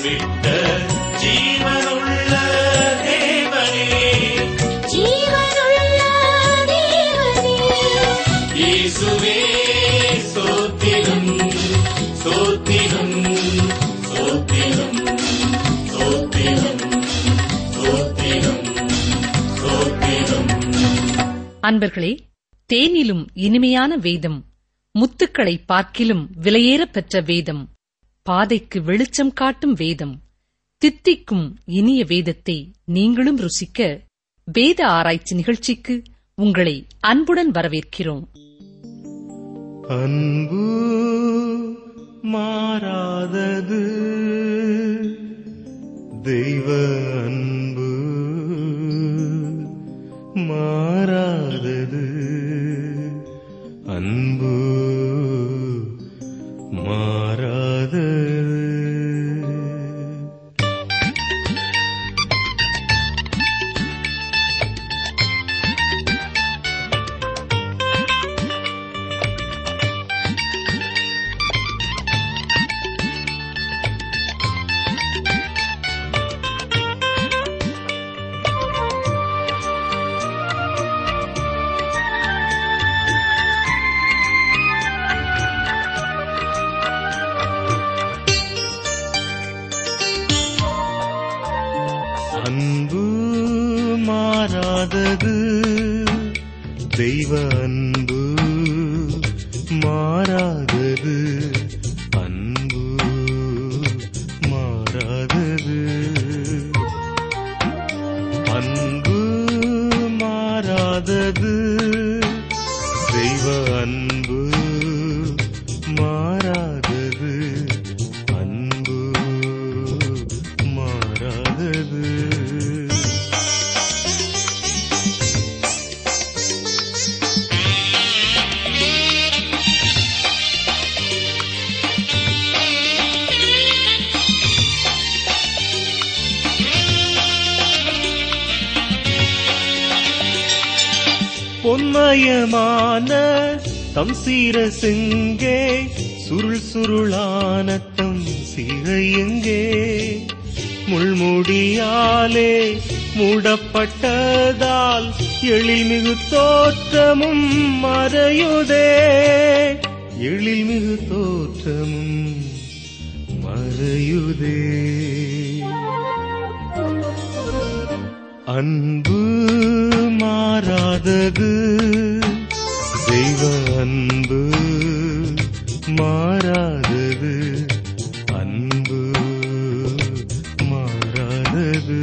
விட்ட ஜீவனுள்ள தேவனே ஜீவனுள்ள தேவனே இயேசுவே சோத்திரம் சோத்திரம் சோத்திரம் சோத்திரம் சோத்திரம் சோத்திரம் அன்பர்களே தேனிலும் இனிமையான வேதம் முத்துக்களை பார்க்கிலும் விலையேறப் பெற்ற வேதம் பாதைக்கு வெளிச்சம் காட்டும் வேதம் தித்திக்கும் இனிய வேதத்தை நீங்களும் ருசிக்க வேத ஆராய்ச்சி நிகழ்ச்சிக்கு உங்களை அன்புடன் வரவேற்கிறோம் அன்பு மாறாதது தெய்வ அன்பு மாறாதது அன்பு மாறாதது அன்பு மாறாதது தெய்வ அன்பு மாறாதது அன்பு மாறாதது அன்பு மாறாதது தெய்வ அன்பு மாறாதது அன்பு மாறாதது பொன்மயமான தம் சீர செங்கே சுருள் சுருளான தம் சீரை எங்கே முள்முடியாலே மூடப்பட்டதால் எழில்மிகு தோற்றமும் மறையுதே எழில்மிகு தோற்றமும் மறையுதே அன்பு மாறாதது தெய்வ அன்பு மாறாதது அன்பு மாறாதது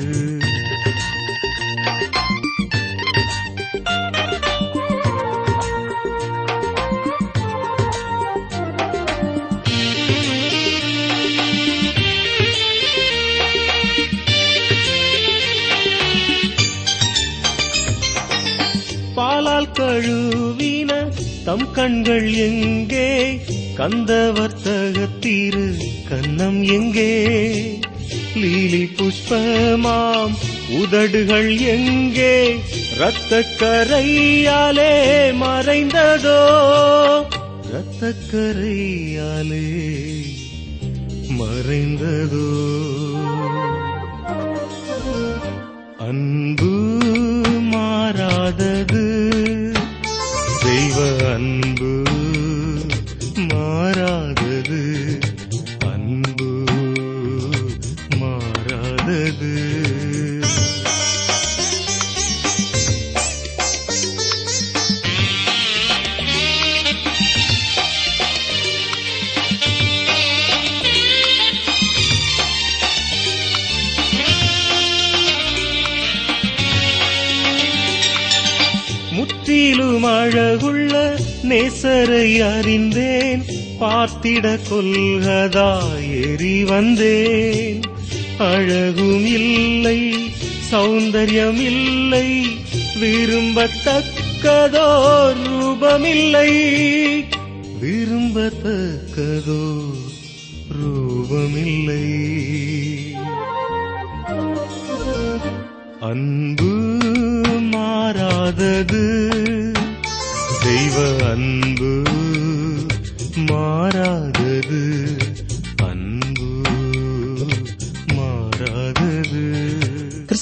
பாலால் கழுவின தம் கண்கள் எங்கே கந்த வர்த்தகத்தீரு கன்னம் எங்கே லீலி புஷ்பமாம் உதடுகள் எங்கே இரத்தக்கரையாலே மறைந்ததோ இரத்தக்கரையாலே மறைந்ததோ அன்பு மாறாதது தெய்வ அன்பு மாறாதது அன்பு மாறாதது முற்றிலும் அழகுள்ள நேசரை அறிந்தேன் பார்த்திட கொள்கதாய் ஏறி வந்தேன் அழகும் இல்லை சௌந்தர்யம் இல்லை விரும்பத்தக்கதோ ரூபமில்லை விரும்பத்தக்கதோ ரூபமில்லை அன்பு மாறாதது தெய்வ அன்பு மாறாதது அன்பு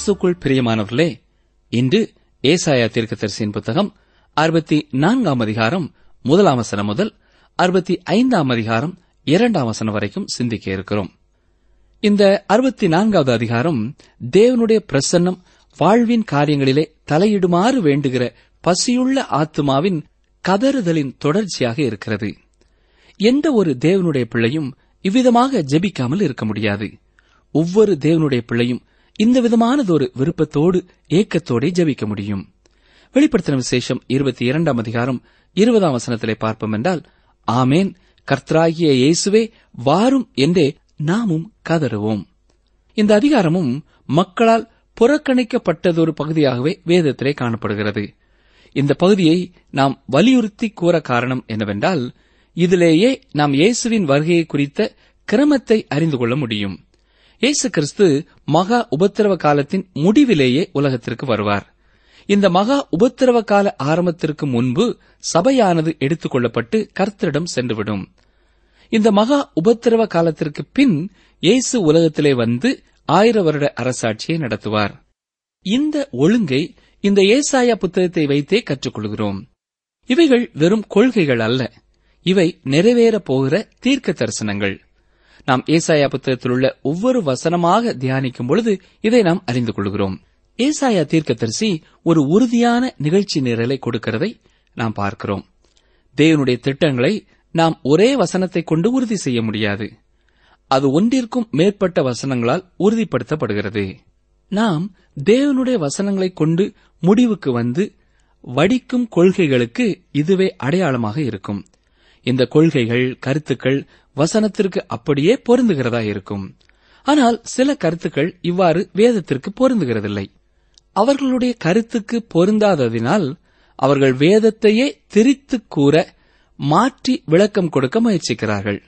கிறிஸ்துக்குள் பிரியமானவர்களே இன்று ஏசாயா தீர்க்கதரிசியின் புத்தகம் அறுபத்தி நான்காம் அதிகாரம் முதலாம் வசனம் முதல் அறுபத்தி ஐந்தாம் அதிகாரம் இரண்டாம் வசனம் வரைக்கும் சிந்திக்க இருக்கிறோம் இந்த அறுபத்தி நான்காவது அதிகாரம் தேவனுடைய பிரசன்னம் வாழ்வின் காரியங்களிலே தலையிடுமாறு வேண்டுகிற பசியுள்ள ஆத்துமாவின் கதறுதலின் தொடர்ச்சியாக இருக்கிறது எந்த ஒரு தேவனுடைய பிள்ளையும் இவ்விதமாக ஜெபிக்காமல் இருக்க முடியாது ஒவ்வொரு தேவனுடைய பிள்ளையும் இந்த விதமானதொரு விருப்பத்தோடு ஏக்கத்தோടെ ஜெபிக்க முடியும் வெளிப்படுத்தின விசேஷம் இருபத்தி இரண்டாம் அதிகாரம் இருபதாம் வசனத்திலே பார்ப்போம் என்றால் ஆமேன் கர்த்தராகிய இயேசுவே வாரும் என்றே நாமும் கதறுவோம் இந்த அதிகாரமும் மக்களால் புறக்கணிக்கப்பட்டதொரு பகுதியாகவே வேதத்திலே காணப்படுகிறது இந்த பகுதியை நாம் வலியுறுத்தி கூற காரணம் என்னவென்றால் இதிலேயே நாம் இயேசுவின் வருகையை குறித்த கிரமத்தை அறிந்து கொள்ள முடியும் இயேசு கிறிஸ்து மகா உபத்திரவ காலத்தின் முடிவிலேயே உலகத்திற்கு வருவார் இந்த மகா உபத்திரவ கால ஆரம்பத்திற்கு முன்பு சபையானது எடுத்துக் கொள்ளப்பட்டு கர்த்தரிடம் சென்றுவிடும் இந்த மகா உபத்திரவ காலத்திற்கு பின் இயேசு உலகத்திலே வந்து ஆயிர வருட அரசாட்சியை நடத்துவார் இந்த ஒழுங்கை இந்த ஏசாயா புத்தகத்தை வைத்தே கற்றுக்கொள்கிறோம் இவைகள் வெறும் கொள்கைகள் அல்ல இவை நிறைவேறப் போகிற தீர்க்க தரிசனங்கள் நாம் ஏசாயா புத்தகத்தில் உள்ள ஒவ்வொரு வசனமாக தியானிக்கும் பொழுது இதை நாம் அறிந்து கொள்கிறோம் ஏசாயா தீர்க்கதரிசி ஒரு உறுதியான நிகழ்ச்சி நிரலை கொடுக்கிறதை நாம் பார்க்கிறோம் தேவனுடைய திட்டங்களை நாம் ஒரே வசனத்தை கொண்டு உறுதி செய்ய முடியாது அது ஒன்றிற்கும் மேற்பட்ட வசனங்களால் உறுதிப்படுத்தப்படுகிறது நாம் தேவனுடைய வசனங்களைக் கொண்டு முடிவுக்கு வந்து வடிக்கும் கொள்கைகளுக்கு இதுவே அடையாளமாக இருக்கும் இந்த கொள்கைகள் கருத்துக்கள் வசனத்திற்கு அப்படியே பொருந்துகிறதா இருக்கும் ஆனால் சில கருத்துக்கள் இவ்வாறு வேதத்திற்கு பொருந்துகிறதில்லை அவர்களுடைய கருத்துக்கு பொருந்தாததினால் அவர்கள் வேதத்தையே திரித்துக் கூற மாற்றி விளக்கம் கொடுக்க முயற்சிக்கிறார்கள்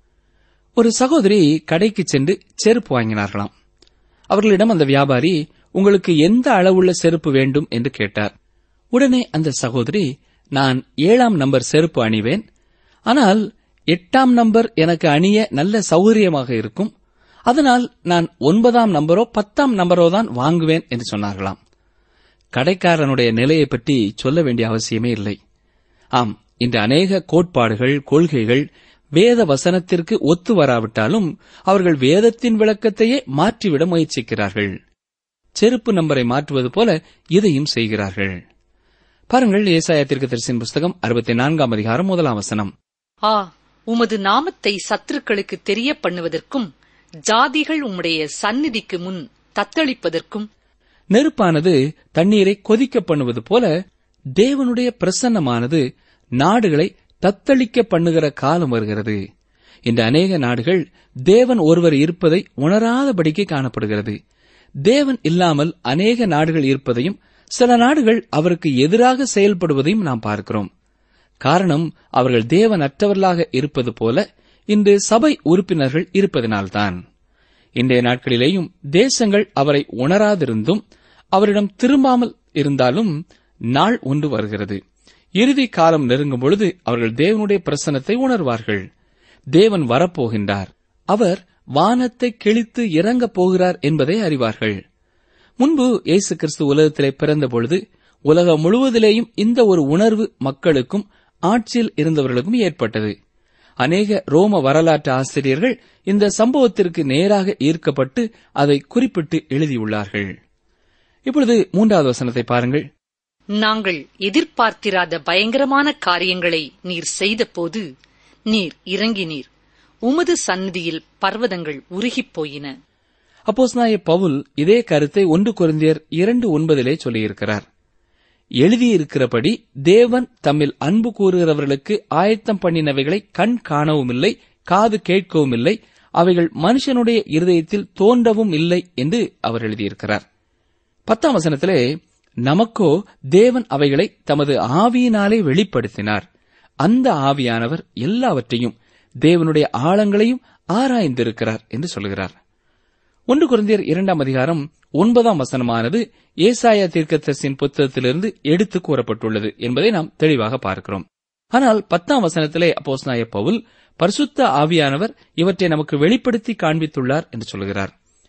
ஒரு சகோதரி கடைக்கு சென்று செருப்பு வாங்கினார்களாம் அவர்களிடம் அந்த வியாபாரி உங்களுக்கு எந்த அளவுள்ள செருப்பு வேண்டும் என்று கேட்டார் உடனே அந்த சகோதரி நான் ஏழாம் நம்பர் செருப்பு அணிவேன் ஆனால் எட்டாம் நம்பர் எனக்கு அணிய நல்ல சௌகரியமாக இருக்கும் அதனால் நான் ஒன்பதாம் நம்பரோ பத்தாம் நம்பரோ தான் வாங்குவேன் என்று சொன்னார்களாம் கடைக்காரனுடைய நிலையை பற்றி சொல்ல வேண்டிய அவசியமே இல்லை ஆம் இன்று அநேக கோட்பாடுகள் கொள்கைகள் வேத வசனத்திற்கு ஒத்து வராவிட்டாலும் அவர்கள் வேதத்தின் விளக்கத்தையே மாற்றிவிட முயற்சிக்கிறார்கள் செருப்பு நம்பரை மாற்றுவது போல இதையும் செய்கிறார்கள் பாருங்கள் ஏசாயத்திற்கு தரிசின் புஸ்தகம் அறுபத்தி நான்காம் அதிகாரம் முதலாம் வசனம் ஆ உமது நாமத்தை சத்துருக்களுக்கு தெரிய பண்ணுவதற்கும் ஜாதிகள் உம்முடைய சந்நிதிக்கு முன் தத்தளிப்பதற்கும் நெருப்பானது தண்ணீரை கொதிக்க பண்ணுவது போல தேவனுடைய பிரசன்னமானது நாடுகளை தத்தளிக்க பண்ணுகிற காலம் வருகிறது இந்த அநேக நாடுகள் தேவன் ஒருவர் இருப்பதை உணராதபடிக்கு காணப்படுகிறது தேவன் இல்லாமல் அநேக நாடுகள் இருப்பதையும் சில நாடுகள் அவருக்கு எதிராக செயல்படுவதையும் நாம் பார்க்கிறோம் காரணம் அவர்கள் தேவன் அற்றவர்களாக இருப்பது போல இன்று சபை உறுப்பினர்கள் இருப்பதனால்தான் இன்றைய நாட்களிலேயும் தேசங்கள் அவரை உணராதிருந்தும் அவரிடம் திரும்பாமல் இருந்தாலும் நாள் ஒன்று வருகிறது இறுதி காலம் நெருங்கும் பொழுது அவர்கள் தேவனுடைய பிரசனத்தை உணர்வார்கள் தேவன் வரப்போகின்றார் அவர் வானத்தை கிழித்து இறங்கப் போகிறார் என்பதை அறிவார்கள் முன்பு இயேசு கிறிஸ்து உலகத்திலே பிறந்த பொழுது உலகம் முழுவதிலேயும் இந்த ஒரு உணர்வு மக்களுக்கும் ஆட்சியில் இருந்தவர்களுக்கும் ஏற்பட்டது அநேக ரோம வரலாற்று ஆசிரியர்கள் இந்த சம்பவத்திற்கு நேராக ஈர்க்கப்பட்டு அதை குறிப்பிட்டு எழுதியுள்ளார்கள் இப்பொழுது மூன்றாவது வசனத்தை பாருங்கள் நாங்கள் எதிர்பார்த்திராத பயங்கரமான காரியங்களை நீர் செய்தபோது நீர் இறங்கினீர் உமது சந்நிதியில் பர்வதங்கள் உருகிப் போயின அப்போஸ்நாய பவுல் இதே கருத்தை ஒன்று குருந்தியர் இரண்டு ஒன்பதிலே சொல்லியிருக்கிறார் எழுதியிருக்கிறபடி தேவன் தம்மில் அன்பு கூறுகிறவர்களுக்கு ஆயத்தம் பண்ணினவைகளை கண் காணவும் இல்லை காது கேட்கவும் இல்லை அவைகள் மனுஷனுடைய இருதயத்தில் தோன்றவும் இல்லை என்று அவர் எழுதியிருக்கிறார் பத்தாம் வசனத்திலே நமக்கோ தேவன் அவைகளை தமது ஆவியினாலே வெளிப்படுத்தினார் அந்த ஆவியானவர் எல்லாவற்றையும் தேவனுடைய ஆழங்களையும் ஆராய்ந்திருக்கிறார் என்று சொல்கிறார் ஒன்று குருந்தியர் இரண்டாம் அதிகாரம் ஒன்பதாம் வசனமானது ஏசாயா தீர்க்கதரிசியின் புத்தகத்திலிருந்து எடுத்து கூறப்பட்டுள்ளது என்பதை நாம் தெளிவாக பார்க்கிறோம் ஆனால் பத்தாம் வசனத்திலே அப்போஸ்நாய பவுல் பரிசுத்த ஆவியானவர் இவற்றை நமக்கு வெளிப்படுத்தி காண்பித்துள்ளார் என்று சொல்கிறார்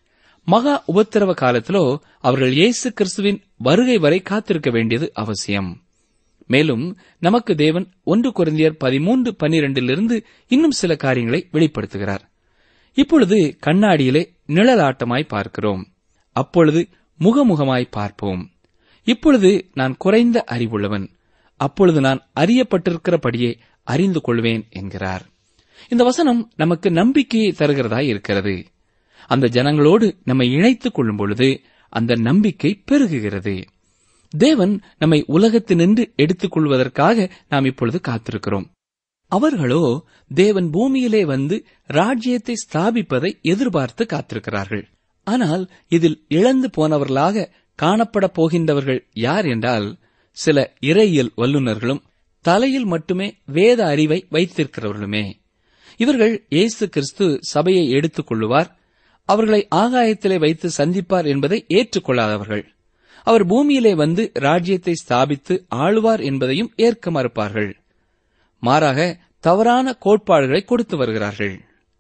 மகா உபத்திரவ காலத்திலோ அவர்கள் இயேசு கிறிஸ்துவின் வருகை வரை காத்திருக்க வேண்டியது அவசியம் மேலும் நமக்கு தேவன் ஒன்று குருந்தியர் பதிமூன்று பன்னிரண்டிலிருந்து இன்னும் சில காரியங்களை வெளிப்படுத்துகிறார் இப்பொழுது கண்ணாடியிலே நிழலாட்டமாய் பார்க்கிறோம் அப்பொழுது முகமுகமாய் பார்ப்போம் இப்பொழுது நான் குறைந்த அறிவுள்ளவன் அப்பொழுது நான் அறியப்பட்டிருக்கிறபடியே அறிந்து கொள்வேன் என்கிறார் இந்த வசனம் நமக்கு நம்பிக்கையை தருகிறதாய் இருக்கிறது அந்த ஜனங்களோடு நம்மை இணைத்துக் கொள்ளும் பொழுது அந்த நம்பிக்கை பெருகுகிறது தேவன் நம்மை உலகத்தினின்று எடுத்துக் கொள்வதற்காக நாம் இப்பொழுது காத்திருக்கிறோம் அவர்களோ தேவன் பூமியிலே வந்து ராஜ்யத்தை ஸ்தாபிப்பதை எதிர்பார்த்து காத்திருக்கிறார்கள் ஆனால் இதில் இழந்து போனவர்களாக காணப்படப் போகின்றவர்கள் யார் என்றால் சில இறையியல் வல்லுநர்களும் தலையில் மட்டுமே வேத அறிவை வைத்திருக்கிறவர்களுமே இவர்கள் இயேசு கிறிஸ்து சபையை எடுத்துக் கொள்ளுவார் அவர்களை ஆகாயத்திலே வைத்து சந்திப்பார் என்பதை ஏற்றுக்கொள்ளாதவர்கள் அவர் பூமியிலே வந்து ராஜ்யத்தை ஸ்தாபித்து ஆளுவார் என்பதையும் ஏற்க மறுப்பார்கள் மாறாக தவறான கோட்பாடுகளை கொடுத்து வருகிறார்கள்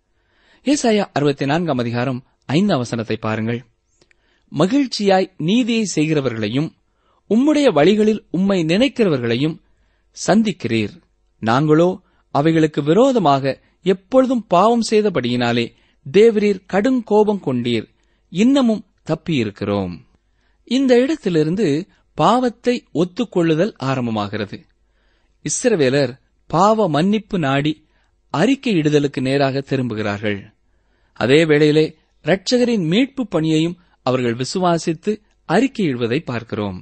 ஏசாயா அறுபத்தி நான்காம் அதிகாரம் ஐந்தாம் வசனத்தை பாருங்கள் மகிழ்ச்சியாய் நீதியை செய்கிறவர்களையும் உம்முடைய வழிகளில் உம்மை நினைக்கிறவர்களையும் சந்திக்கிறீர் நாங்களோ அவைகளுக்கு விரோதமாக எப்பொழுதும் பாவம் செய்தபடியினாலே தேவரீர் கடும் கோபம் கொண்டீர் இன்னமும் தப்பியிருக்கிறோம் இந்த இடத்திலிருந்து பாவத்தை ஒத்துக்கொள்ளுதல் ஆரம்பமாகிறது இஸ்ரவேலர் பாவ மன்னிப்பு நாடி அறிக்கையிடுதலுக்கு நேராக திரும்புகிறார்கள் அதே வேளையிலே இரட்சகரின் மீட்பு பணியையும் அவர்கள் விசுவாசித்து அறிக்கையிடுவதை பார்க்கிறோம்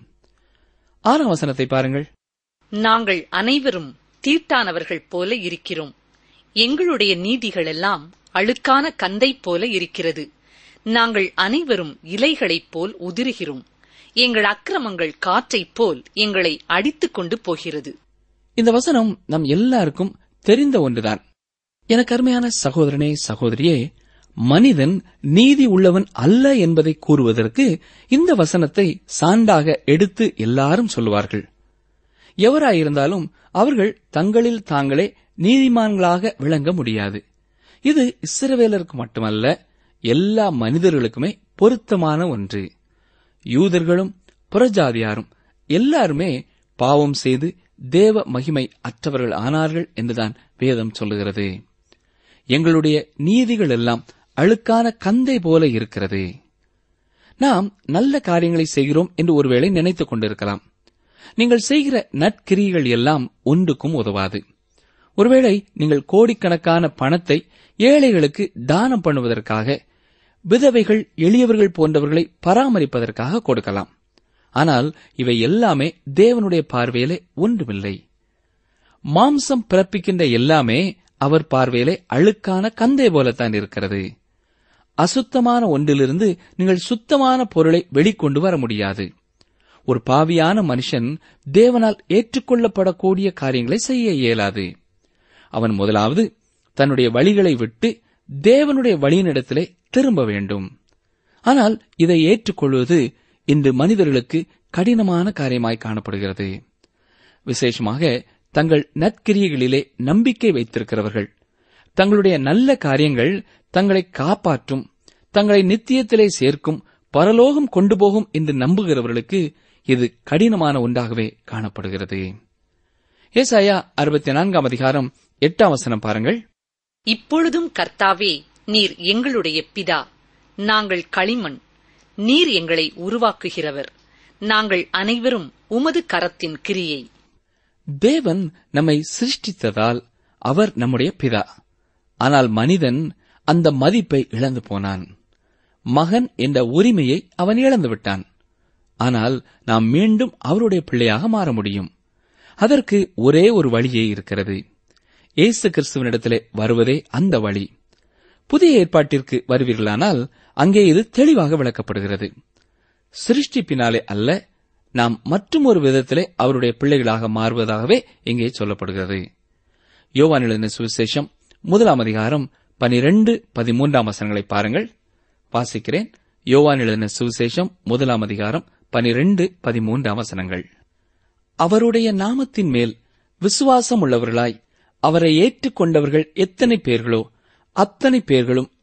ஆறாம் வசனத்தை பாருங்கள் நாங்கள் அனைவரும் தீட்டானவர்கள் போல இருக்கிறோம் எங்களுடைய நீதிகளெல்லாம் அழுக்கான கந்தை போல இருக்கிறது நாங்கள் அனைவரும் இலைகளைப் போல் உதிருகிறோம் எங்கள் அக்கிரமங்கள் காற்றைப் போல் எங்களை அடித்துக் கொண்டு போகிறது இந்த வசனம் நம் எல்லாருக்கும் தெரிந்த ஒன்றுதான் எனக்கு அருமையான சகோதரனே சகோதரியே மனிதன் நீதி உள்ளவன் அல்ல என்பதை கூறுவதற்கு இந்த வசனத்தை சான்றாக எடுத்து எல்லாரும் சொல்லுவார்கள் எவராயிருந்தாலும் அவர்கள் தங்களில் தாங்களே நீதிமான்களாக விளங்க முடியாது இது இஸ்ரவேலருக்கு மட்டுமல்ல எல்லா மனிதர்களுக்குமே பொருத்தமான ஒன்று யூதர்களும் புறஜாதியாரும் எல்லாருமே பாவம் செய்து தேவ மகிமை அற்றவர்கள் ஆனார்கள் என்றுதான் வேதம் சொல்லுகிறது எங்களுடைய நீதிகள் எல்லாம் அழுக்கான கந்தை போல இருக்கிறது நாம் நல்ல காரியங்களை செய்கிறோம் என்று ஒருவேளை நினைத்துக் கொண்டிருக்கலாம் நீங்கள் செய்கிற நற்கிரிகள் எல்லாம் ஒன்றுக்கும் உதவாது ஒருவேளை நீங்கள் கோடிக்கணக்கான பணத்தை ஏழைகளுக்கு தானம் பண்ணுவதற்காக விதவைகள் எளியவர்கள் போன்றவர்களை பராமரிப்பதற்காக கொடுக்கலாம் ஆனால் இவை எல்லாமே தேவனுடைய பார்வையிலே ஒன்றுமில்லை மாம்சம் பிறப்பிக்கின்ற எல்லாமே அவர் பார்வையிலே அழுக்கான கந்தை போலத்தான் இருக்கிறது அசுத்தமான ஒன்றிலிருந்து நீங்கள் சுத்தமான பொருளை வெளிக்கொண்டு வர முடியாது ஒரு பாவியான மனுஷன் தேவனால் ஏற்றுக்கொள்ளப்படக்கூடிய காரியங்களை செய்ய இயலாது அவன் முதலாவது தன்னுடைய வழிகளை விட்டு தேவனுடைய வழியினிடத்திலே திரும்ப வேண்டும் ஆனால் இதை ஏற்றுக்கொள்வது இன்று மனிதர்களுக்கு கடினமான காரியமாய் காணப்படுகிறது விசேஷமாக தங்கள் நற்கிரியைகளிலே நம்பிக்கை வைத்திருக்கிறவர்கள் தங்களுடைய நல்ல காரியங்கள் தங்களை காப்பாற்றும் தங்களை நித்தியத்திலே சேர்க்கும் பரலோகம் கொண்டு போகும் என்று நம்புகிறவர்களுக்கு இது கடினமான ஒன்றாகவே காணப்படுகிறது ஏசாயா அறுபத்தி நான்காம் அதிகாரம் எட்டாம் வசனம் பாருங்கள் இப்பொழுதும் கர்த்தாவே நீர் எங்களுடைய பிதா நாங்கள் களிமண் நீர் எங்களை உருவாக்குகிறவர் நாங்கள் அனைவரும் உமது கரத்தின் கிரியை தேவன் நம்மை சிருஷ்டித்ததால் அவர் நம்முடைய பிதா ஆனால் மனிதன் அந்த மதிப்பை இழந்து போனான் மகன் என்ற உரிமையை அவன் இழந்து விட்டான் ஆனால் நாம் மீண்டும் அவருடைய பிள்ளையாக மாற முடியும் அதற்கு ஒரே ஒரு வழியே இருக்கிறது இயேசு கிறிஸ்துவனிடத்திலே வருவதே அந்த வழி புதிய ஏற்பாட்டிற்கு வருவீர்களானால் அங்கே இது தெளிவாக விளக்கப்படுகிறது சிருஷ்டிப்பினாலே அல்ல நாம் மற்றும் ஒரு விதத்திலே அவருடைய பிள்ளைகளாக மாறுவதாகவே இங்கே சொல்லப்படுகிறது யோவான் எழுதின சுவிசேஷம் முதலாம் அதிகாரம் பனிரெண்டு பதிமூன்றாம் வசனங்களை பாருங்கள் வாசிக்கிறேன் யோவான் எழுதின சுவிசேஷம் முதலாம் அதிகாரம் பனிரெண்டு பதிமூன்றாம் வசனங்கள் அவருடைய நாமத்தின் மேல் விசுவாசம் உள்ளவர்களாய் அவரை ஏற்றுக்கொண்டவர்கள் எத்தனை பேர்களோ அத்தனை பேர்களும்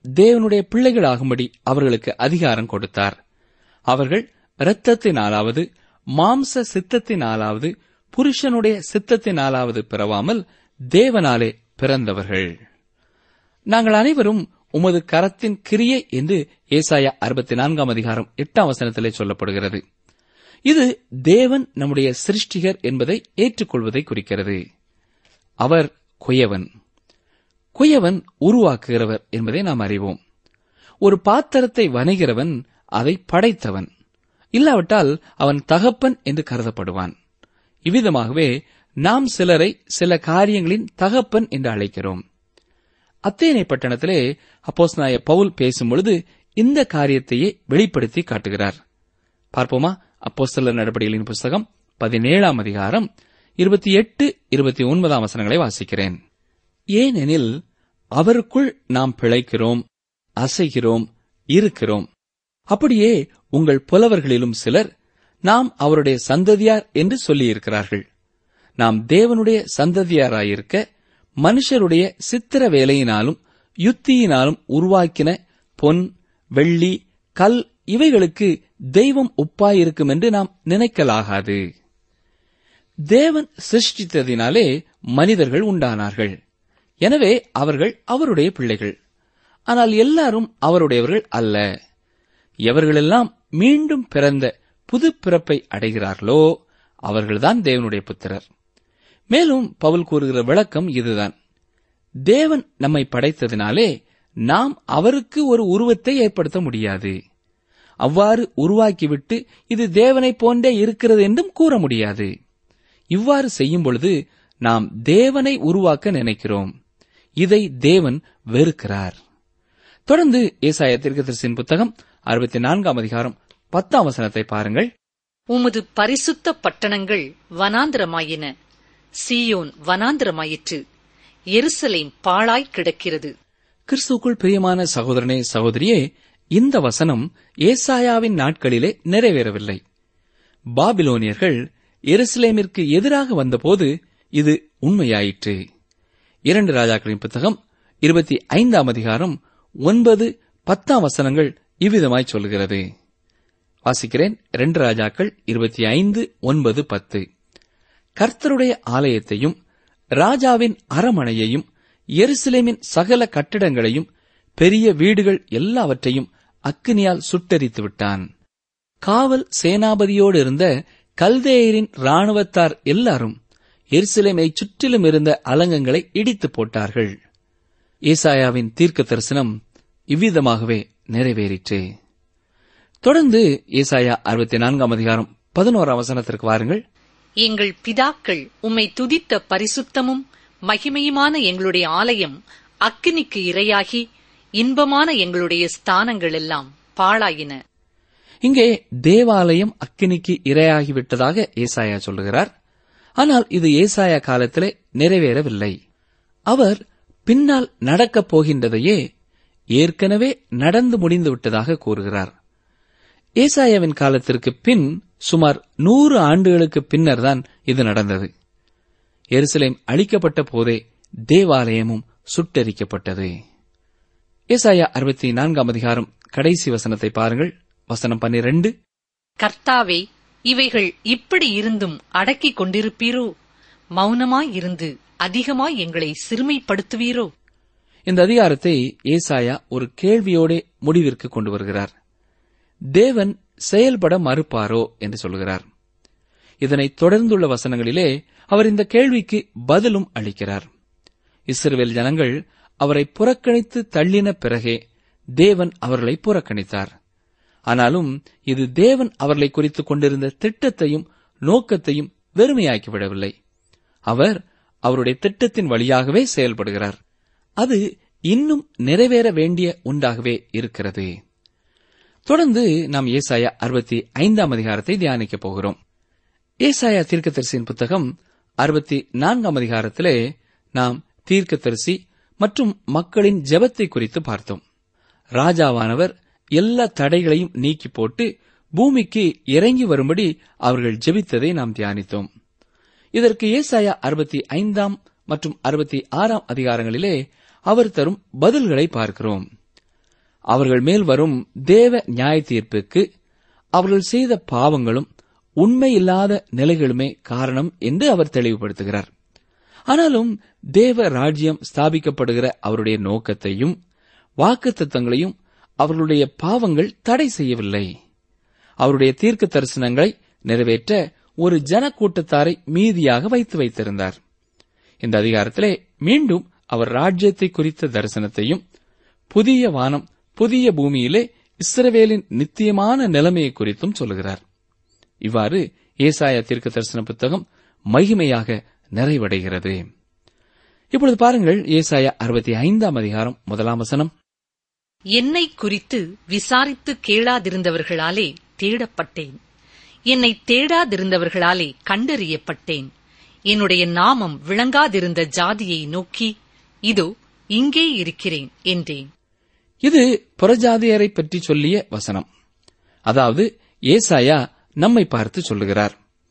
தேவனுடைய பிள்ளைகளாகும்படி அவர்களுக்கு அதிகாரம் கொடுத்தார் அவர்கள் இரத்தத்தினாலாவது மாம்ச சித்தத்தினாலாவது புருஷனுடைய சித்தத்தினாலாவது பிறவாமல் தேவனாலே பிறந்தவர்கள் நாங்கள் அனைவரும் உமது கரத்தின் கிரியை என்று ஏசாயா அறுபத்தி நான்காம் அதிகாரம் எட்டாம் வசனத்திலே சொல்லப்படுகிறது இது தேவன் நம்முடைய சிருஷ்டிகர் என்பதை ஏற்றுக்கொள்வதை குறிக்கிறது அவர் குயவன் குயவன் உருவாக்குகிறவர் என்பதை நாம் அறிவோம் ஒரு பாத்திரத்தை வணைகிறவன் அதை படைத்தவன் இல்லாவிட்டால் அவன் தகப்பன் என்று கருதப்படுவான் இவ்விதமாகவே நாம் சிலரை சில காரியங்களின் தகப்பன் என்று அழைக்கிறோம் அத்தேனை பட்டணத்திலே அப்போஸ்நாய பவுல் பேசும்பொழுது இந்த காரியத்தையே வெளிப்படுத்தி காட்டுகிறார் பார்ப்போமா அப்போஸ்தலர் நடபடிகளின் புஸ்தகம் பதினேழாம் அதிகாரம் இருபத்தி எட்டு இருபத்தி ஒன்பதாம் வசனங்களை வாசிக்கிறேன் ஏனெனில் அவருக்குள் நாம் பிழைக்கிறோம் அசைகிறோம் இருக்கிறோம் அப்படியே உங்கள் புலவர்களிலும் சிலர் நாம் அவருடைய சந்ததியார் என்று சொல்லியிருக்கிறார்கள் நாம் தேவனுடைய சந்ததியாராயிருக்க மனுஷருடைய சித்திர வேலையினாலும் யுத்தியினாலும் உருவாக்கின பொன் வெள்ளி கல் இவைகளுக்கு தெய்வம் ஒப்பாயிருக்கும் என்று நாம் நினைக்கலாகாது தேவன் சிருஷ்டித்ததினாலே மனிதர்கள் உண்டானார்கள் எனவே அவர்கள் அவருடைய பிள்ளைகள் ஆனால் எல்லாரும் அவருடையவர்கள் அல்ல எவர்களெல்லாம் மீண்டும் பிறந்த புது பிறப்பை அடைகிறார்களோ அவர்கள்தான் தேவனுடைய புத்திரர் மேலும் பவுல் கூறுகிற விளக்கம் இதுதான் தேவன் நம்மை படைத்ததினாலே நாம் அவருக்கு ஒரு உருவத்தை ஏற்படுத்த முடியாது அவ்வாறு உருவாக்கிவிட்டு இது தேவனைப் போன்றே இருக்கிறது என்றும் கூற முடியாது இவ்வாறு செய்யும் பொழுது நாம் தேவனை உருவாக்க நினைக்கிறோம் இதை தேவன் வெறுக்கிறார் தொடர்ந்து ஏசாய தீர்க்கதரிசியின் புத்தகம் அறுபத்தி நான்காம் அதிகாரம் பத்தாம் வசனத்தை பாருங்கள் உமது பரிசுத்த பட்டணங்கள் வனாந்திரமாயின சீயோன் வனாந்திரமாயிற்று எருசலேம் பாழாய் கிடக்கிறது கிறிஸ்துக்குள் பிரியமான சகோதரனே சகோதரியே இந்த வசனம் ஏசாயாவின் நாட்களிலே நிறைவேறவில்லை பாபிலோனியர்கள் எருசலேமிற்கு எதிராக வந்தபோது இது உண்மையாயிற்று இரண்டு ராஜாக்களின் புத்தகம் இருபத்தி ஐந்தாம் அதிகாரம் ஒன்பது பத்தாம் வசனங்கள் இவ்விதமாய் சொல்கிறது வாசிக்கிறேன் இரண்டு ராஜாக்கள் இருபத்தி ஐந்து ஒன்பது பத்து கர்த்தருடைய ஆலயத்தையும் ராஜாவின் அரமனையையும் எருசலேமின் சகல கட்டிடங்களையும் பெரிய வீடுகள் எல்லாவற்றையும் அக்கினியால் சுட்டெரித்து விட்டான் காவல் சேனாபதியோடு இருந்த கல்தேயரின் ராணுவத்தார் எல்லாரும் எருசலேமை சுற்றிலும் இருந்த அலங்கங்களை இடித்து போட்டார்கள் ஏசாயாவின் தீர்க்க தரிசனம் இவ்விதமாகவே நிறைவேறிற்று தொடர்ந்து ஏசாயா அறுபத்தி நான்காம் அதிகாரம் பதினோராம் வசனத்திற்கு வாருங்கள் எங்கள் பிதாக்கள் உம்மை துதித்த பரிசுத்தமும் மகிமையுமான எங்களுடைய ஆலயம் அக்கினிக்கு இரையாகி இன்பமான எங்களுடைய ஸ்தானங்கள் எல்லாம் பாழாயின இங்கே தேவாலயம் அக்கினிக்கு இரையாகிவிட்டதாக ஏசாயா சொல்லுகிறார் ஆனால் இது ஏசாயா காலத்திலே நிறைவேறவில்லை அவர் பின்னால் நடக்கப் போகின்றதையே ஏற்கனவே நடந்து முடிந்து விட்டதாக கூறுகிறார் ஏசாயாவின் காலத்திற்கு பின் சுமார் நூறு ஆண்டுகளுக்கு பின்னர்தான் இது நடந்தது எருசலேம் அழிக்கப்பட்ட போதே தேவாலயமும் சுட்டெரிக்கப்பட்டது ஏசாயா அறுபத்தி நான்காம் அதிகாரம் கடைசி வசனத்தை பாருங்கள் வசனம் பன்னிரண்டு கர்த்தாவே இவைகள் இப்படி இருந்தும் அடக்கிக் கொண்டிருப்பீரோ மௌனமாய் இருந்து அதிகமாய் எங்களை சிறுமைப்படுத்துவீரோ இந்த அதிகாரத்தை ஏசாயா ஒரு கேள்வியோடே முடிவிற்கு கொண்டு வருகிறார் தேவன் செயல்பட மறுப்பாரோ என்று சொல்கிறார் இதனைத் தொடர்ந்துள்ள வசனங்களிலே அவர் இந்த கேள்விக்கு பதிலும் அளிக்கிறார் இஸ்ரவேல் ஜனங்கள் அவரை புறக்கணித்து தள்ளின பிறகே தேவன் அவர்களை புறக்கணித்தார் ஆனாலும் இது தேவன் அவர்களை குறித்துக் கொண்டிருந்த திட்டத்தையும் நோக்கத்தையும் வெறுமையாக்கிவிடவில்லை அவர் அவருடைய திட்டத்தின் வழியாகவே செயல்படுகிறார் அது இன்னும் நிறைவேற வேண்டிய ஒன்றாகவே இருக்கிறது தொடர்ந்து நாம் ஏசாயா அறுபத்தி ஐந்தாம் அதிகாரத்தை தியானிக்கப் போகிறோம் ஏசாயா தீர்க்கதரிசியின் புத்தகம் அறுபத்தி நான்காம் அதிகாரத்திலே நாம் தீர்க்கதரிசி மற்றும் மக்களின் ஜெபத்தை குறித்து பார்த்தோம் ராஜாவானவர் எல்லா தடைகளையும் நீக்கி போட்டு பூமிக்கு இறங்கி வரும்படி அவர்கள் ஜெபித்ததை நாம் தியானித்தோம் இதற்கு ஏசாயா அறுபத்தி ஐந்தாம் மற்றும் அறுபத்தி ஆறாம் அதிகாரங்களிலே அவர் தரும் பதில்களை பார்க்கிறோம் அவர்கள் மேல் வரும் தேவ நியாய தீர்ப்புக்கு அவர்கள் செய்த பாவங்களும் உண்மையில்லாத நிலைகளுமே காரணம் என்று அவர் தெளிவுபடுத்துகிறார் ஆனாலும் தேவ ராஜ்யம் ஸ்தாபிக்கப்படுகிற அவருடைய நோக்கத்தையும் வாக்குத்தத்தங்களையும் அவர்களுடைய பாவங்கள் தடை செய்யவில்லை அவருடைய தீர்க்க தரிசனங்களை நிறைவேற்ற ஒரு ஜனக்கூட்டத்தாரை மீதியாக வைத்து வைத்திருந்தார் இந்த அதிகாரத்திலே மீண்டும் அவர் ராஜ்யத்தை குறித்த தரிசனத்தையும் புதிய வானம் புதிய பூமியிலே இஸ்ரவேலின் நித்தியமான நிலைமையை குறித்தும் சொல்லுகிறார் இவ்வாறு ஏசாயா தீர்க்க தரிசன புத்தகம் மகிமையாக நிறைவடைகிறது இப்பொழுது பாருங்கள் ஏசாயா அறுபத்தி ஐந்தாம் அதிகாரம் முதலாம் வசனம் என்னை குறித்து விசாரித்து கேளாதிருந்தவர்களாலே தேடப்பட்டேன் என்னை தேடாதிருந்தவர்களாலே கண்டறியப்பட்டேன் என்னுடைய நாமம் விளங்காதிருந்த ஜாதியை நோக்கி இதோ இங்கே இருக்கிறேன் என்றேன் இது புறஜாதியரை பற்றி சொல்லிய வசனம் அதாவது ஏசாயா நம்மை பார்த்து சொல்லுகிறார்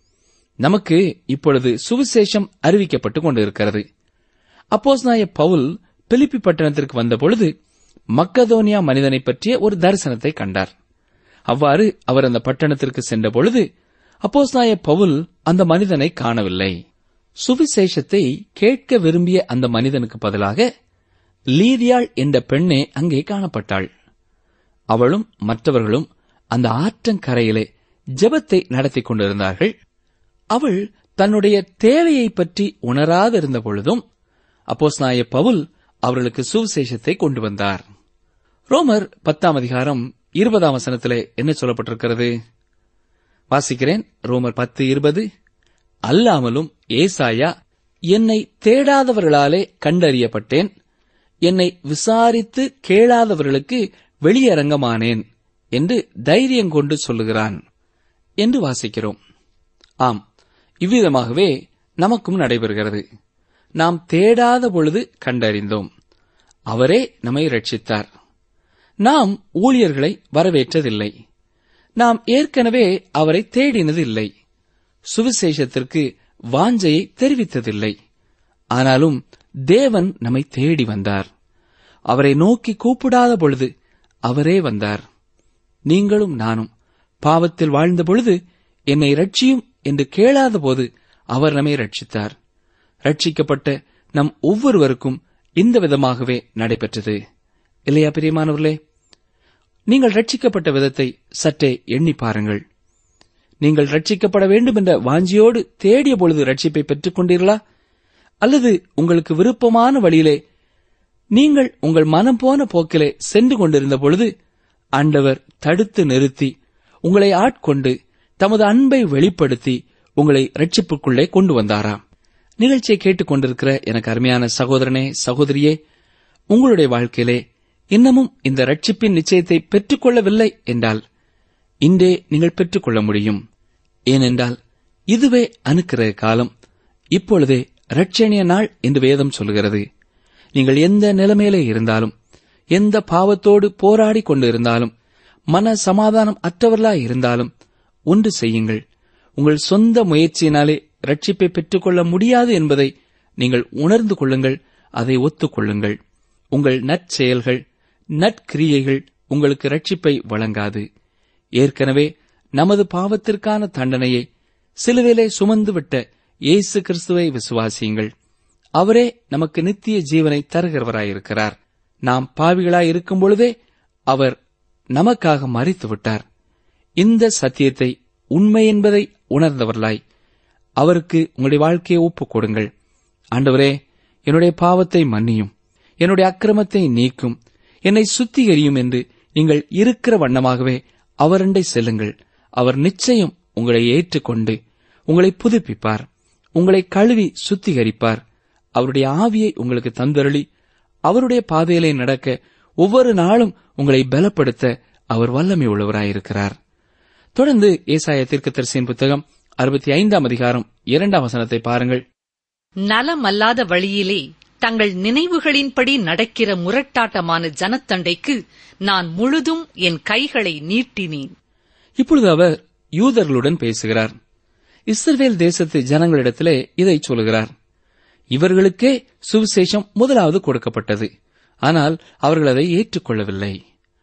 நமக்கு இப்பொழுது சுவிசேஷம் அறிவிக்கப்பட்டுக் கொண்டிருக்கிறது அப்போஸ்நாய பவுல் பிலிப்பி பட்டணத்திற்கு வந்தபொழுது மக்கதோனியா மனிதனை பற்றிய ஒரு தரிசனத்தை கண்டார் அவ்வாறு அவர் அந்த பட்டணத்திற்கு சென்ற பொழுது அப்போஸ்நாய பவுல் அந்த மனிதனை காணவில்லை சுவிசேஷத்தை கேட்க விரும்பிய அந்த மனிதனுக்கு பதிலாக லீதியாள் என்ற பெண்ணே அங்கே காணப்பட்டாள் அவளும் மற்றவர்களும் அந்த ஆற்றங்கரையிலே ஜெபத்தை நடத்திக் கொண்டிருந்தார்கள் அவள் தன்னுடைய தேவையை பற்றி உணராதிருந்த பொழுதும் அப்போஸ்நாய பவுல் அவர்களுக்கு சுவிசேஷத்தை கொண்டு வந்தார் ரோமர் பத்தாம் அதிகாரம் இருபதாம் வசனத்திலே என்ன சொல்லப்பட்டிருக்கிறது வாசிக்கிறேன் ரோமர் பத்து இருபது அல்லாமலும் ஏசாயா என்னை தேடாதவர்களாலே கண்டறியப்பட்டேன் என்னை விசாரித்து கேளாதவர்களுக்கு வெளியரங்கமானேன் என்று தைரியம் கொண்டு சொல்லுகிறான் என்று வாசிக்கிறோம் ஆம் இவ்விதமாகவே நமக்கும் நடைபெறுகிறது நாம் தேடாத பொழுது கண்டறிந்தோம் அவரே நம்மை ரட்சித்தார் நாம் ஊழியர்களை வரவேற்றதில்லை நாம் ஏற்கனவே அவரை தேடினது இல்லை சுவிசேஷத்திற்கு வாஞ்சையை தெரிவித்ததில்லை ஆனாலும் தேவன் நம்மை தேடி வந்தார் அவரை நோக்கி கூப்பிடாத பொழுது அவரே வந்தார் நீங்களும் நானும் பாவத்தில் வாழ்ந்த பொழுது என்னை ரட்சியும் என்று கேளாத போது அவர் நம்மை ரட்சித்தார் ரட்சிக்கப்பட்ட நம் ஒவ்வொருவருக்கும் இந்த விதமாகவே நடைபெற்றது இல்லையா பிரியமானவர்களே நீங்கள் ரட்சிக்கப்பட்ட விதத்தை சற்றே எண்ணி பாருங்கள் நீங்கள் ரட்சிக்கப்பட வேண்டும் என்ற வாஞ்சியோடு தேடிய பொழுது ரட்சிப்பை பெற்றுக் கொண்டீர்களா அல்லது உங்களுக்கு விருப்பமான வழியிலே நீங்கள் உங்கள் மனம் போன போக்கிலே சென்று கொண்டிருந்த பொழுது ஆண்டவர் தடுத்து நிறுத்தி உங்களை ஆட்கொண்டு தமது அன்பை வெளிப்படுத்தி உங்களை ரட்சிப்புக்குள்ளே கொண்டு வந்தாராம் நிகழ்ச்சியை கேட்டுக் கொண்டிருக்கிற எனக்கு அருமையான சகோதரனே சகோதரியே உங்களுடைய வாழ்க்கையிலே இன்னமும் இந்த ரட்சிப்பின் நிச்சயத்தை பெற்றுக்கொள்ளவில்லை என்றால் இன்றே நீங்கள் பெற்றுக்கொள்ள முடியும் ஏனென்றால் இதுவே அனுக்கிற காலம் இப்பொழுதே ரட்சணிய நாள் என்று வேதம் சொல்கிறது நீங்கள் எந்த நிலைமையிலே இருந்தாலும் எந்த பாவத்தோடு போராடி கொண்டு இருந்தாலும் மன சமாதானம் அற்றவர்களாய் இருந்தாலும் ஒன்று செய்யுங்கள் உங்கள் சொந்த முயற்சியினாலே ரட்சிப்பை பெற்றுக்கொள்ள முடியாது என்பதை நீங்கள் உணர்ந்து கொள்ளுங்கள் அதை ஒத்துக்கொள்ளுங்கள் உங்கள் நற்செயல்கள் நற்கிரியைகள் உங்களுக்கு ரட்சிப்பை வழங்காது ஏற்கனவே நமது பாவத்திற்கான தண்டனையை சிலுவிலே சுமந்துவிட்ட இயேசு கிறிஸ்துவை விசுவாசியுங்கள் அவரே நமக்கு நித்திய ஜீவனை தருகிறவராயிருக்கிறார் நாம் பாவிகளாய் இருக்கும் பொழுதே அவர் நமக்காக மறித்து விட்டார் இந்த சத்தியத்தை உண்மை என்பதை உணர்ந்தவர்களாய் அவருக்கு உங்களுடைய வாழ்க்கையை ஒப்புக் கொடுங்கள் ஆண்டவரே என்னுடைய பாவத்தை மன்னியும் என்னுடைய அக்கிரமத்தை நீக்கும் என்னை சுத்திகரியும் என்று நீங்கள் இருக்கிற வண்ணமாகவே அவரண்டை செல்லுங்கள் அவர் நிச்சயம் உங்களை ஏற்றுக்கொண்டு உங்களை புதுப்பிப்பார் உங்களை கழுவி சுத்திகரிப்பார் அவருடைய ஆவியை உங்களுக்கு தந்தருளி அவருடைய பாதையிலே நடக்க ஒவ்வொரு நாளும் உங்களை பலப்படுத்த அவர் வல்லமை உள்ளவராயிருக்கிறார் தொடர்ந்து ஏசாய தீர்க்கதரிசியின் புத்தகம் அறுபத்தி ஐந்தாம் அதிகாரம் இரண்டாம் வசனத்தை பாருங்கள் நலமல்லாத வழியிலே தங்கள் நினைவுகளின்படி நடக்கிற முரட்டாட்டமான ஜனத்தண்டைக்கு நான் முழுதும் என் கைகளை நீட்டினேன் இப்பொழுது அவர் யூதர்களுடன் பேசுகிறார் இஸ்ரவேல் தேசத்து ஜனங்களிடத்திலே இதை சொல்கிறார் இவர்களுக்கே சுவிசேஷம் முதலாவது கொடுக்கப்பட்டது ஆனால் அவர்கள் அதை ஏற்றுக்கொள்ளவில்லை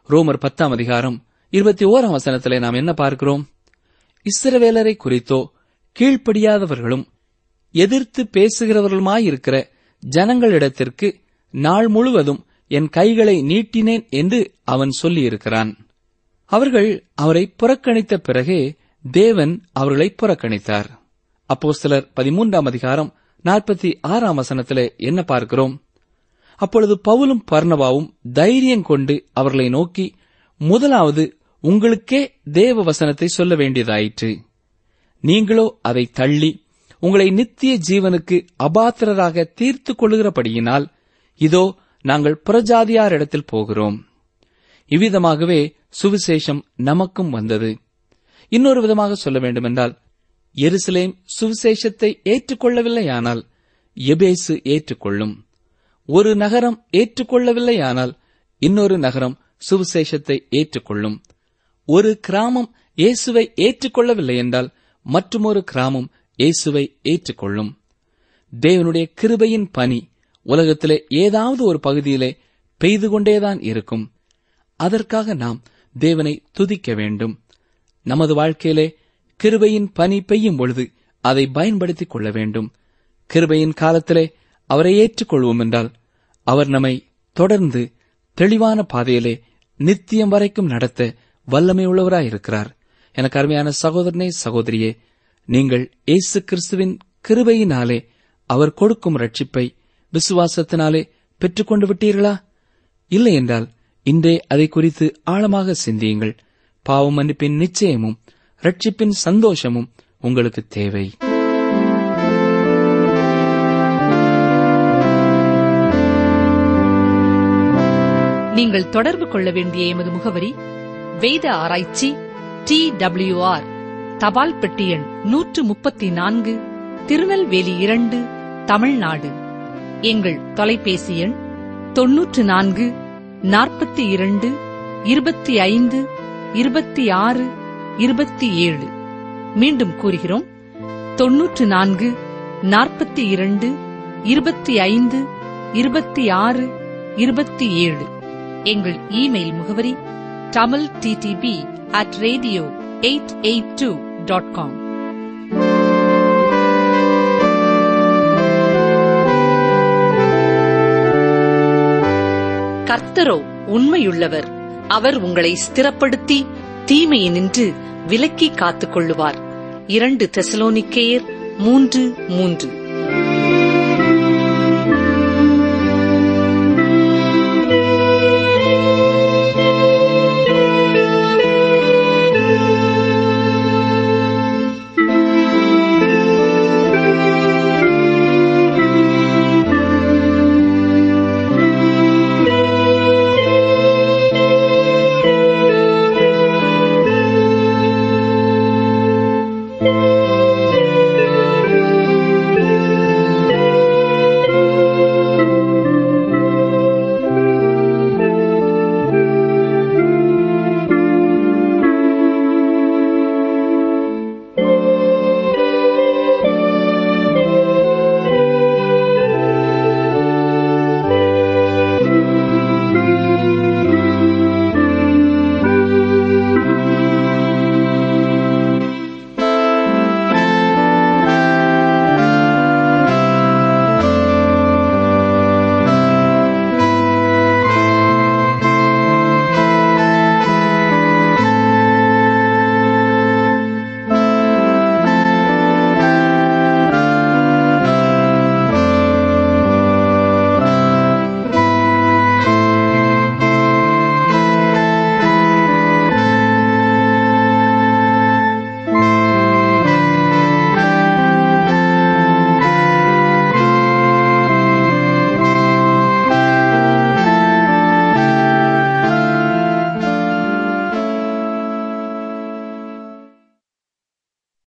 ரோமர் பத்தாம் அதிகாரம் இருபத்தி ஓராம் வசனத்திலே நாம் என்ன பார்க்கிறோம் இஸ்ரவேலரை குறித்தோ கீழ்ப்படியாதவர்களும் எதிர்த்து பேசுகிறவர்களுமாயிருக்கிற ஜனங்களிடத்திற்கு நாள் முழுவதும் என் கைகளை நீட்டினேன் என்று அவன் சொல்லியிருக்கிறான் அவர்கள் அவரை புறக்கணித்த பிறகே தேவன் அவர்களை புறக்கணித்தார் அப்போஸ்தலர் பதிமூன்றாம் அதிகாரம் நாற்பத்தி ஆறாம் வசனத்திலே என்ன பார்க்கிறோம் அப்பொழுது பவுலும் பர்ணபாவும் தைரியம் கொண்டு அவர்களை நோக்கி முதலாவது உங்களுக்கே தேவ வசனத்தை சொல்ல வேண்டியதாயிற்று நீங்களோ அதை தள்ளி உங்களை நித்திய ஜீவனுக்கு அபாத்திரராக தீர்த்து கொள்ளுகிறபடியினால் இதோ நாங்கள் புறஜாதியாரிடத்தில் போகிறோம் இவ்விதமாகவே சுவிசேஷம் நமக்கும் வந்தது இன்னொரு விதமாக சொல்ல வேண்டுமென்றால் எருசலேம் சுவிசேஷத்தை ஏற்றுக்கொள்ளவில்லையானால் எபேசு ஏற்றுக்கொள்ளும் ஒரு நகரம் ஏற்றுக்கொள்ளவில்லையானால் இன்னொரு நகரம் சுவிசேஷத்தை ஏற்றுக்கொள்ளும் ஒரு கிராமம் இயேசுவை ஏற்றுக்கொள்ளவில்லை என்றால் மற்றுமொரு கிராமம் இயேசுவை ஏற்றுக்கொள்ளும் தேவனுடைய கிருபையின் பனி உலகத்திலே ஏதாவது ஒரு பகுதியிலே பெய்து கொண்டேதான் இருக்கும் அதற்காக நாம் தேவனை துதிக்க வேண்டும் நமது வாழ்க்கையிலே கிருபையின் பனி பெய்யும் பொழுது அதை பயன்படுத்திக் கொள்ள வேண்டும் கிருபையின் காலத்திலே அவரை ஏற்றுக்கொள்வோம் என்றால் அவர் நம்மை தொடர்ந்து தெளிவான பாதையிலே நித்தியம் வரைக்கும் நடத்த வல்லமை உள்ளவராயிருக்கிறார் எனக்கு அருமையான சகோதரனே சகோதரியே நீங்கள் இயேசு கிறிஸ்துவின் கிருபையினாலே அவர் கொடுக்கும் ரட்சிப்பை விசுவாசத்தினாலே பெற்றுக்கொண்டு விட்டீர்களா இல்லை என்றால் இன்றே அதை குறித்து ஆழமாக சிந்தியுங்கள் பாவ மன்னிப்பின் நிச்சயமும் ரட்சிப்பின் சந்தோஷமும் உங்களுக்கு தேவை நீங்கள் தொடர்பு கொள்ள வேண்டிய எமது முகவரி வேத ஆராய்ச்சி டி ஆர் தபால் பெட்டி எண் நூற்று முப்பத்தி நான்கு திருநெல்வேலி இரண்டு தமிழ்நாடு எங்கள் தொலைபேசி எண் தொன்னூற்று நான்கு நாற்பத்தி இரண்டு இருபத்தி ஐந்து இருபத்தி ஆறு இருபத்தி ஏழு மீண்டும் கூறுகிறோம் தொன்னூற்று நான்கு நாற்பத்தி இரண்டு இருபத்தி ஐந்து இருபத்தி ஆறு இருபத்தி ஏழு எங்கள் இமெயில் முகவரி Tamil DTP at radio eight eight two dot com கர்த்தரோ உண்மையுள்ளவர் அவர் உங்களை ஸ்திரப்படுத்தி தீமையினின்று விலக்கி காத்துக் கொள்ளுவார் இரண்டு தெசலோனிக்கேயர் மூன்று மூன்று